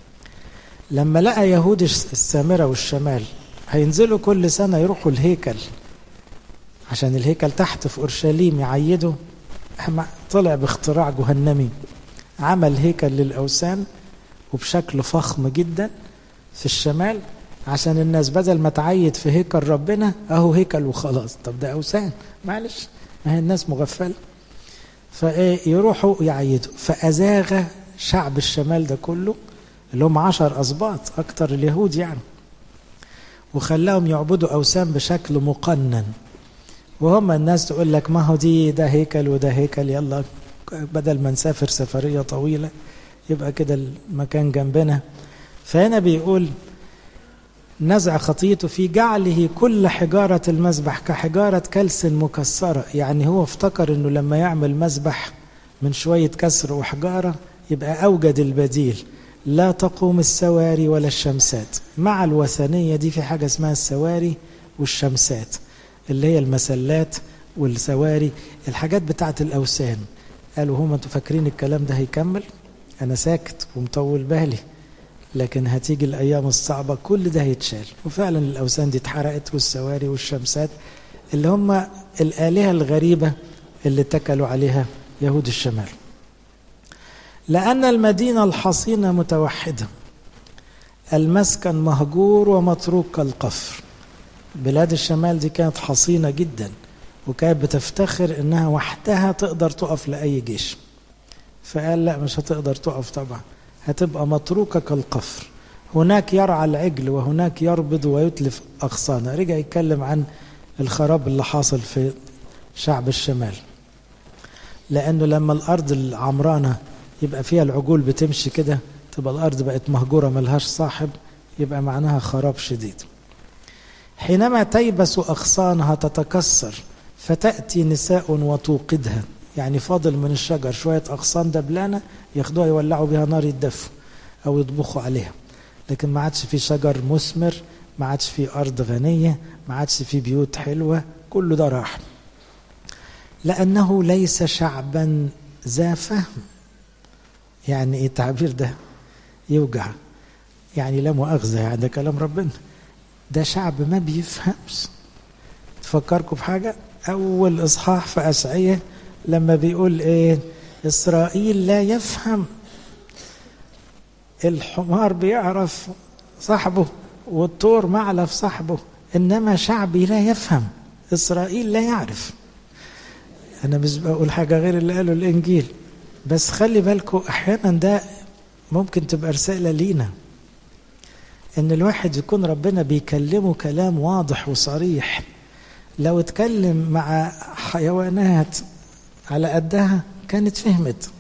Speaker 1: لما لقى يهود السامرة والشمال هينزلوا كل سنة يروحوا الهيكل عشان الهيكل تحت في أورشليم يعيدوا طلع باختراع جهنمي عمل هيكل للأوثان وبشكل فخم جدا في الشمال عشان الناس بدل ما تعيد في هيكل ربنا اهو هيكل وخلاص طب ده اوثان معلش ما هي الناس مغفله فايه يروحوا يعيدوا فازاغ شعب الشمال ده كله اللي هم عشر اسباط اكتر اليهود يعني وخلاهم يعبدوا اوثان بشكل مقنن وهم الناس تقول لك ما هو دي ده هيكل وده هيكل يلا بدل ما نسافر سفريه طويله يبقى كده المكان جنبنا فهنا بيقول نزع خطيته في جعله كل حجارة المذبح كحجارة كلس مكسرة يعني هو افتكر انه لما يعمل مذبح من شوية كسر وحجارة يبقى أوجد البديل لا تقوم السواري ولا الشمسات مع الوثنية دي في حاجة اسمها السواري والشمسات اللي هي المسلات والسواري الحاجات بتاعت الأوثان قالوا هم انتوا فاكرين الكلام ده هيكمل أنا ساكت ومطول بالي لكن هتيجي الأيام الصعبة كل ده هيتشال وفعلا الأوثان دي اتحرقت والسواري والشمسات اللي هم الآلهة الغريبة اللي اتكلوا عليها يهود الشمال لأن المدينة الحصينة متوحدة المسكن مهجور ومتروك كالقفر بلاد الشمال دي كانت حصينة جدا وكانت بتفتخر انها وحدها تقدر تقف لأي جيش فقال لا مش هتقدر تقف طبعا هتبقى متروكة كالقفر هناك يرعى العجل وهناك يربض ويتلف أغصانه رجع يتكلم عن الخراب اللي حاصل في شعب الشمال لأنه لما الأرض العمرانة يبقى فيها العجول بتمشي كده تبقى الأرض بقت مهجورة ملهاش صاحب يبقى معناها خراب شديد حينما تيبس أغصانها تتكسر فتأتي نساء وتوقدها يعني فاضل من الشجر شوية أغصان دبلانة ياخدوها يولعوا بها نار يدفوا أو يطبخوا عليها لكن ما عادش في شجر مثمر ما عادش في أرض غنية ما عادش في بيوت حلوة كله ده راح لأنه ليس شعبا ذا فهم يعني ايه التعبير ده يوجع يعني لا مؤاخذة يعني ده كلام ربنا ده شعب ما بيفهمش تفكركم بحاجة أول إصحاح في أشعية لما بيقول إيه إسرائيل لا يفهم الحمار بيعرف صاحبه والطور معلف صاحبه إنما شعبي لا يفهم إسرائيل لا يعرف أنا مش بقول حاجة غير اللي قاله الإنجيل بس خلي بالكم أحيانا ده ممكن تبقى رسالة لينا إن الواحد يكون ربنا بيكلمه كلام واضح وصريح لو اتكلم مع حيوانات على قدها كانت فهمت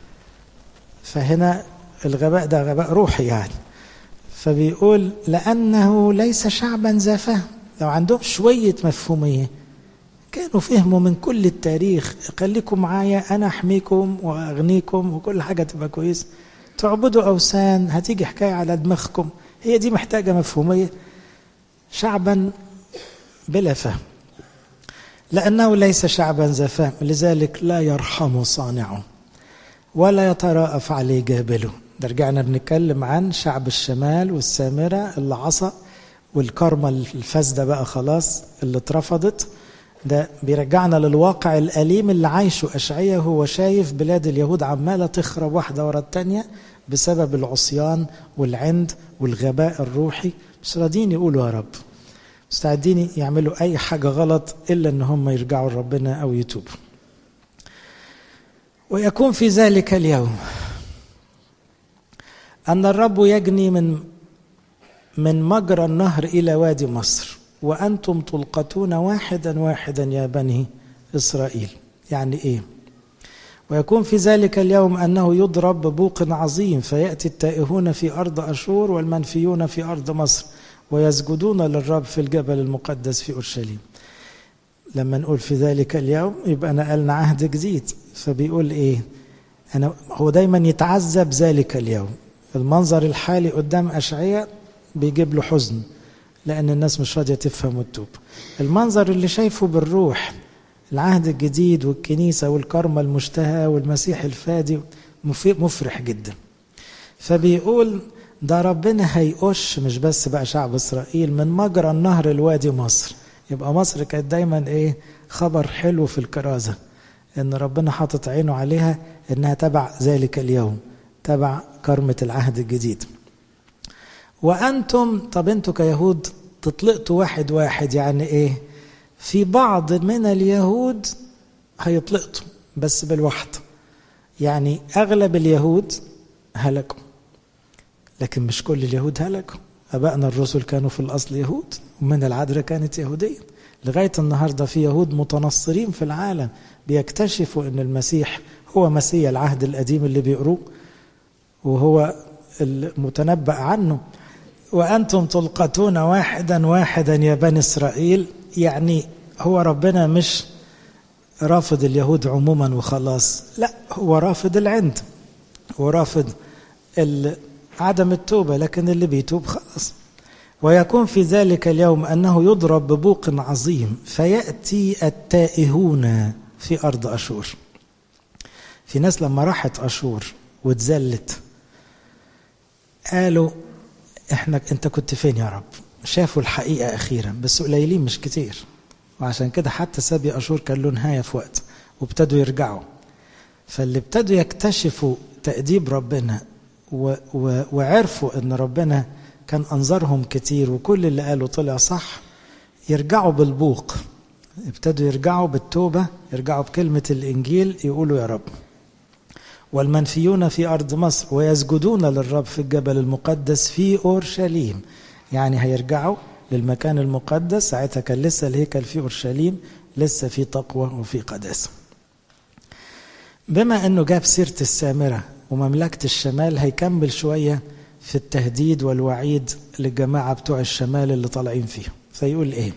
Speaker 1: فهنا الغباء ده غباء روحي يعني فبيقول لأنه ليس شعبا ذا فهم لو عندهم شوية مفهومية كانوا فهموا من كل التاريخ خليكم معايا أنا أحميكم وأغنيكم وكل حاجة تبقى كويس تعبدوا أوثان هتيجي حكاية على دماغكم هي دي محتاجة مفهومية شعبا بلا فهم لأنه ليس شعبا ذا فهم لذلك لا يرحم صانعه ولا يتراءف عليه جابله ده رجعنا بنتكلم عن شعب الشمال والسامرة اللي عصى والكرمة الفاسدة بقى خلاص اللي اترفضت ده بيرجعنا للواقع الأليم اللي عايشه أشعية هو شايف بلاد اليهود عمالة تخرب واحدة ورا التانية بسبب العصيان والعند والغباء الروحي مش راضيين يقولوا يا رب مستعدين يعملوا أي حاجة غلط إلا إن هم يرجعوا لربنا أو يتوبوا ويكون في ذلك اليوم أن الرب يجني من من مجرى النهر إلى وادي مصر وأنتم تلقتون واحدا واحدا يا بني إسرائيل يعني إيه ويكون في ذلك اليوم أنه يضرب ببوق عظيم فيأتي التائهون في أرض أشور والمنفيون في أرض مصر ويسجدون للرب في الجبل المقدس في أورشليم لما نقول في ذلك اليوم يبقى نقلنا عهد جديد فبيقول إيه أنا هو دايما يتعذب ذلك اليوم المنظر الحالي قدام أشعية بيجيب له حزن لأن الناس مش راضية تفهم وتتوب المنظر اللي شايفه بالروح العهد الجديد والكنيسة والكرمة المشتهى والمسيح الفادي مفرح جدا فبيقول ده ربنا هيقش مش بس بقى شعب إسرائيل من مجرى النهر الوادي مصر يبقى مصر كانت دايما ايه خبر حلو في الكرازة ان ربنا حاطط عينه عليها انها تبع ذلك اليوم تبع كرمة العهد الجديد وأنتم طب أنتوا كيهود تطلقتوا واحد واحد يعني إيه في بعض من اليهود هيطلقتوا بس بالوحد يعني أغلب اليهود هلكوا لكن مش كل اليهود هلكوا أبائنا الرسل كانوا في الأصل يهود ومن العذراء كانت يهودية لغاية النهاردة في يهود متنصرين في العالم بيكتشفوا أن المسيح هو مسيح العهد القديم اللي بيقروه وهو المتنبأ عنه وأنتم تلقتون واحدا واحدا يا بني إسرائيل يعني هو ربنا مش رافض اليهود عموما وخلاص لا هو رافض العند هو رافض عدم التوبة لكن اللي بيتوب خلاص ويكون في ذلك اليوم أنه يضرب ببوق عظيم فيأتي التائهون في أرض أشور في ناس لما راحت أشور واتذلت قالوا احنا انت كنت فين يا رب شافوا الحقيقة أخيرا بس قليلين مش كتير وعشان كده حتى سبي أشور كان له نهاية في وقت وابتدوا يرجعوا فاللي ابتدوا يكتشفوا تأديب ربنا و و وعرفوا ان ربنا كان انظرهم كتير وكل اللي قالوا طلع صح يرجعوا بالبوق ابتدوا يرجعوا بالتوبة يرجعوا بكلمة الإنجيل يقولوا يا رب والمنفيون في أرض مصر ويسجدون للرب في الجبل المقدس في أورشليم يعني هيرجعوا للمكان المقدس ساعتها كان لسه الهيكل في أورشليم لسه في تقوى وفي قداسة بما أنه جاب سيرة السامرة ومملكة الشمال هيكمل شوية في التهديد والوعيد للجماعة بتوع الشمال اللي طالعين فيه فيقول إيه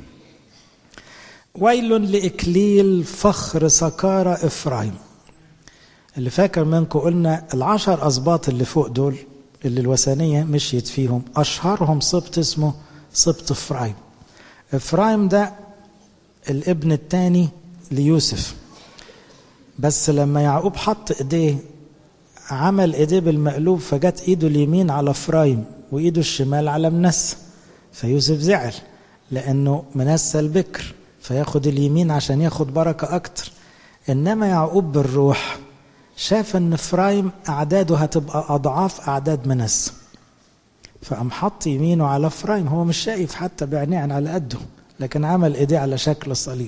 Speaker 1: ويل لإكليل فخر سكارى إفرايم اللي فاكر منكم قلنا العشر أسباط اللي فوق دول اللي الوثنية مشيت فيهم أشهرهم سبط اسمه سبط إفرايم إفرايم ده الابن الثاني ليوسف بس لما يعقوب حط ايديه عمل ايديه بالمقلوب فجت ايده اليمين على افرايم وايده الشمال على منسى فيوسف زعل لانه منسى البكر فياخد اليمين عشان ياخد بركة أكتر إنما يعقوب بالروح شاف إن إفرايم أعداده هتبقى أضعاف أعداد منس فقام حط يمينه على إفرايم هو مش شايف حتى بعينيه على قده لكن عمل إيديه على شكل الصليب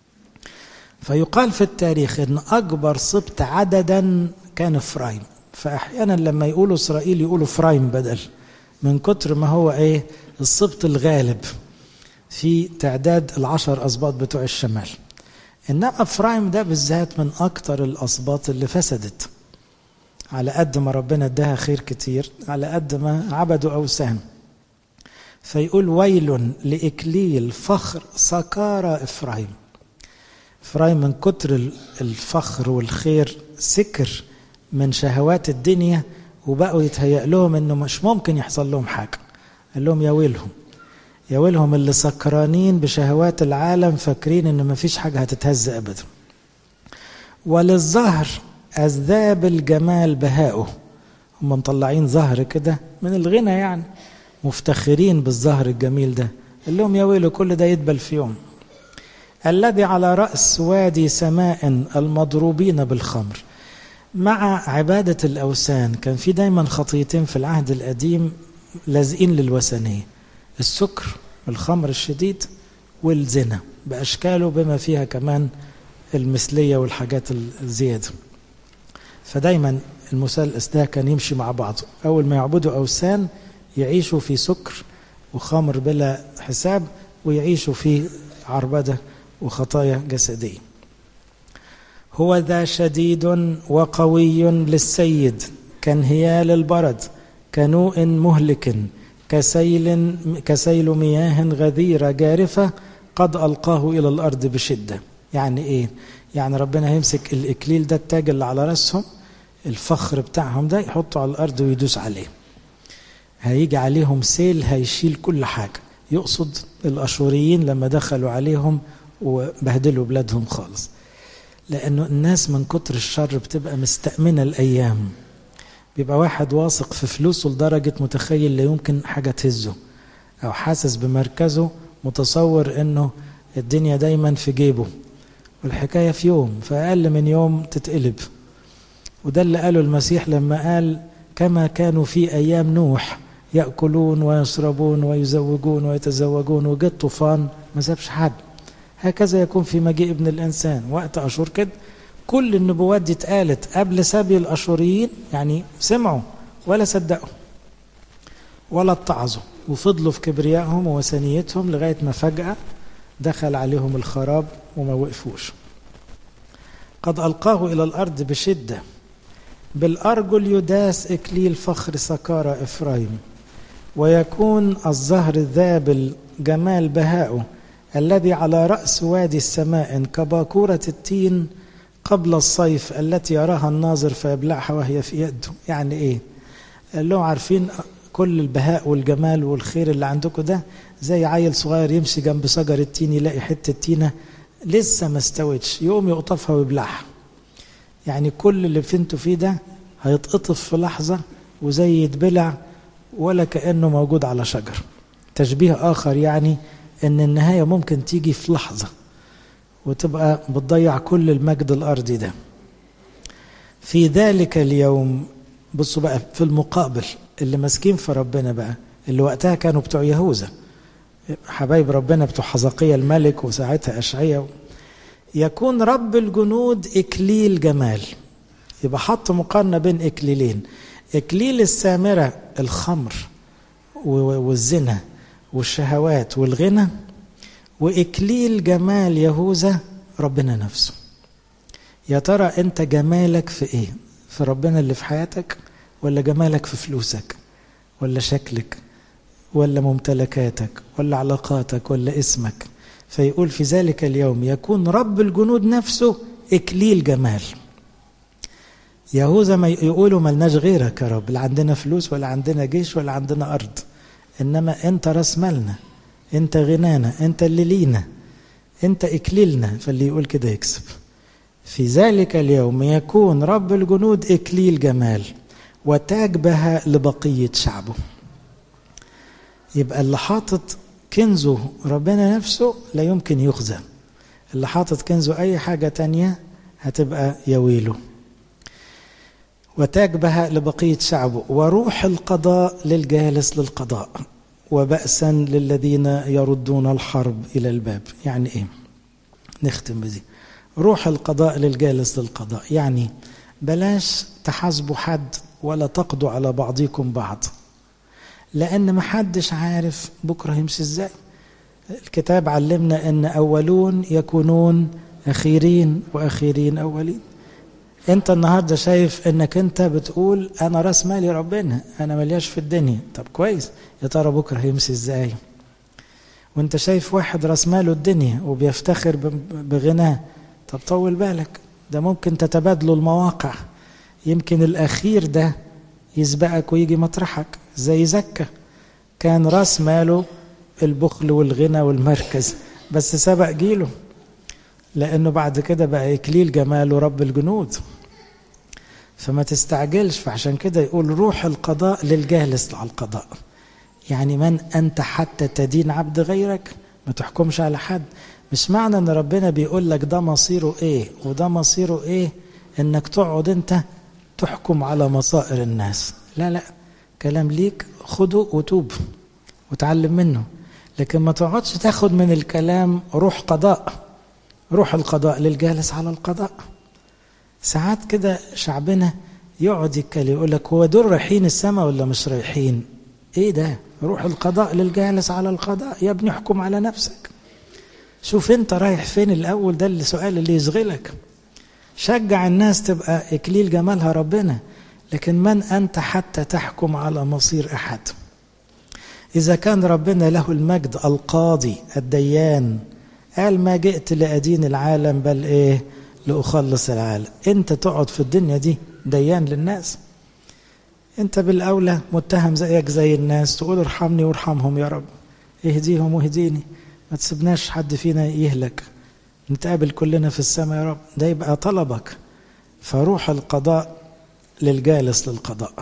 Speaker 1: فيقال في التاريخ إن أكبر سبط عددا كان إفرايم فأحيانا لما يقولوا إسرائيل يقولوا إفرايم بدل من كتر ما هو إيه السبط الغالب في تعداد العشر أسباط بتوع الشمال إنما إفرايم ده بالذات من أكتر الأسباط اللي فسدت على قد ما ربنا اداها خير كتير على قد ما عبدوا أوثان فيقول ويل لإكليل فخر سكارى إفرايم إفرايم من كتر الفخر والخير سكر من شهوات الدنيا وبقوا يتهيأ لهم انه مش ممكن يحصل لهم حاجه قال لهم يا ويلهم يا ويلهم اللي سكرانين بشهوات العالم فاكرين ان مفيش حاجه هتتهز ابدا وللظهر اذاب الجمال بهاؤه هم مطلعين ظهر كده من الغنى يعني مفتخرين بالظهر الجميل ده قال لهم يا ويله كل ده يدبل في يوم الذي على راس وادي سماء المضروبين بالخمر مع عبادة الأوثان كان في دايما خطيتين في العهد القديم لازقين للوثنية السكر الخمر الشديد والزنا بأشكاله بما فيها كمان المثلية والحاجات الزيادة فدايما المثلث ده كان يمشي مع بعضه أول ما يعبدوا أوثان يعيشوا في سكر وخمر بلا حساب ويعيشوا في عربدة وخطايا جسديه هو ذا شديد وقوي للسيد كانهيال البرد كنوء مهلك كسيل كسيل مياه غذيرة جارفة قد ألقاه إلى الأرض بشدة يعني إيه؟ يعني ربنا هيمسك الإكليل ده التاج اللي على رأسهم الفخر بتاعهم ده يحطه على الأرض ويدوس عليه هيجي عليهم سيل هيشيل كل حاجة يقصد الأشوريين لما دخلوا عليهم وبهدلوا بلادهم خالص لأنه الناس من كتر الشر بتبقى مستأمنة الأيام بيبقى واحد واثق في فلوسه لدرجة متخيل لا يمكن حاجة تهزه أو حاسس بمركزه متصور أنه الدنيا دايما في جيبه والحكاية في يوم في أقل من يوم تتقلب وده اللي قاله المسيح لما قال كما كانوا في أيام نوح يأكلون ويشربون ويزوجون ويتزوجون وجد طوفان ما سابش حد هكذا يكون في مجيء ابن الإنسان وقت أشور كده كل النبوات دي اتقالت قبل سبي الأشوريين يعني سمعوا ولا صدقوا ولا اتعظوا وفضلوا في كبريائهم ووثنيتهم لغاية ما فجأة دخل عليهم الخراب وما وقفوش قد ألقاه إلى الأرض بشدة بالأرجل يداس إكليل فخر سكارى إفرايم ويكون الزهر الذابل جمال بهاؤه الذي على رأس وادي السماء كباكورة التين قبل الصيف التي يراها الناظر فيبلعها وهي في يده يعني ايه قال لهم عارفين كل البهاء والجمال والخير اللي عندكم ده زي عيل صغير يمشي جنب شجر التين يلاقي حتة تينة لسه ما استوتش يقوم يقطفها ويبلعها يعني كل اللي فهمتوا فيه ده هيتقطف في لحظة وزي يتبلع ولا كأنه موجود على شجر تشبيه آخر يعني ان النهايه ممكن تيجي في لحظه وتبقى بتضيع كل المجد الارضي ده في ذلك اليوم بصوا بقى في المقابل اللي ماسكين في ربنا بقى اللي وقتها كانوا بتوع يهوذا حبايب ربنا بتوع حزقية الملك وساعتها أشعية يكون رب الجنود إكليل جمال يبقى حط مقارنة بين إكليلين إكليل السامرة الخمر والزنا والشهوات والغنى وإكليل جمال يهوذا ربنا نفسه يا ترى أنت جمالك في إيه في ربنا اللي في حياتك ولا جمالك في فلوسك ولا شكلك ولا ممتلكاتك ولا علاقاتك ولا اسمك فيقول في ذلك اليوم يكون رب الجنود نفسه إكليل جمال يهوذا ما يقولوا ملناش غيرك يا رب لا عندنا فلوس ولا عندنا جيش ولا عندنا أرض انما انت راس مالنا انت غنانا انت اللي لينا انت اكليلنا فاللي يقول كده يكسب في ذلك اليوم يكون رب الجنود اكليل جمال وتاج بهاء لبقيه شعبه يبقى اللي حاطط كنزه ربنا نفسه لا يمكن يخزى اللي حاطط كنزه أي حاجة تانية هتبقى يويله وتاج بهاء لبقية شعبه وروح القضاء للجالس للقضاء وبأسا للذين يردون الحرب إلى الباب يعني إيه نختم بدي روح القضاء للجالس للقضاء يعني بلاش تحاسبوا حد ولا تقضوا على بعضكم بعض لأن محدش عارف بكرة هيمشي ازاي الكتاب علمنا أن أولون يكونون أخيرين وأخيرين أولين انت النهارده شايف انك انت بتقول انا راس مالي ربنا انا ملياش في الدنيا طب كويس يا ترى بكره هيمشي ازاي وانت شايف واحد راس ماله الدنيا وبيفتخر بغناه طب طول بالك ده ممكن تتبادلوا المواقع يمكن الاخير ده يسبقك ويجي مطرحك زي زكا كان راس ماله البخل والغنى والمركز بس سبق جيله لانه بعد كده بقى اكليل جماله رب الجنود فما تستعجلش فعشان كده يقول روح القضاء للجالس على القضاء يعني من انت حتى تدين عبد غيرك ما تحكمش على حد مش معنى ان ربنا بيقول لك ده مصيره ايه وده مصيره ايه انك تقعد انت تحكم على مصائر الناس لا لا كلام ليك خده وتوب وتعلم منه لكن ما تقعدش تاخد من الكلام روح قضاء روح القضاء للجالس على القضاء ساعات كده شعبنا يقعد يتكلم يقول لك هو دول رايحين السماء ولا مش رايحين ايه ده روح القضاء للجالس على القضاء يا ابني احكم على نفسك شوف انت رايح فين الاول ده السؤال اللي يشغلك شجع الناس تبقى اكليل جمالها ربنا لكن من انت حتى تحكم على مصير احد اذا كان ربنا له المجد القاضي الديان قال ما جئت لأدين العالم بل إيه لأخلص العالم أنت تقعد في الدنيا دي ديان للناس أنت بالأولى متهم زيك زي الناس تقول ارحمني وارحمهم يا رب اهديهم واهديني ما تسيبناش حد فينا يهلك نتقابل كلنا في السماء يا رب ده يبقى طلبك فروح القضاء للجالس للقضاء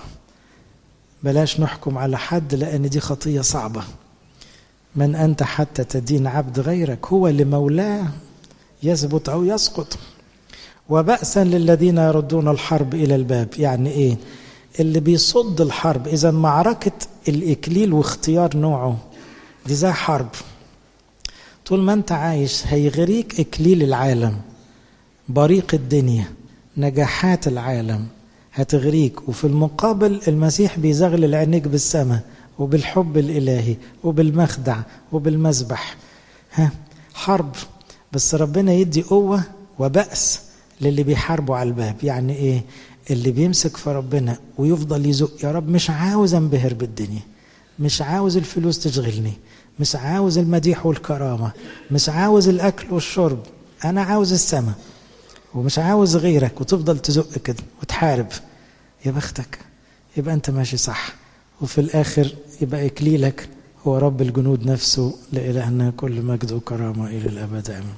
Speaker 1: بلاش نحكم على حد لأن دي خطية صعبة من أنت حتى تدين عبد غيرك هو لمولاه يثبت أو يسقط وبأسا للذين يردون الحرب إلى الباب يعني إيه اللي بيصد الحرب إذا معركة الإكليل واختيار نوعه دي زي حرب طول ما أنت عايش هيغريك إكليل العالم بريق الدنيا نجاحات العالم هتغريك وفي المقابل المسيح بيزغلل عينيك بالسماء وبالحب الإلهي وبالمخدع وبالمذبح ها حرب بس ربنا يدي قوة وبأس للي بيحاربوا على الباب يعني إيه اللي بيمسك في ربنا ويفضل يزق يا رب مش عاوز انبهر بالدنيا مش عاوز الفلوس تشغلني مش عاوز المديح والكرامة مش عاوز الأكل والشرب أنا عاوز السماء ومش عاوز غيرك وتفضل تزق كده وتحارب يا بختك يبقى أنت ماشي صح وفي الآخر يبقى إكليلك هو رب الجنود نفسه لإلهنا كل مجد وكرامة إلى الأبد آمين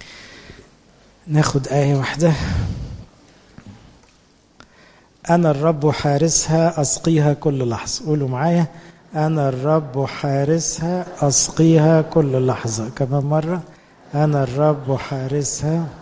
Speaker 1: ناخد آية واحدة أنا الرب حارسها أسقيها كل لحظة قولوا معايا أنا الرب حارسها أسقيها كل لحظة كمان مرة أنا الرب حارسها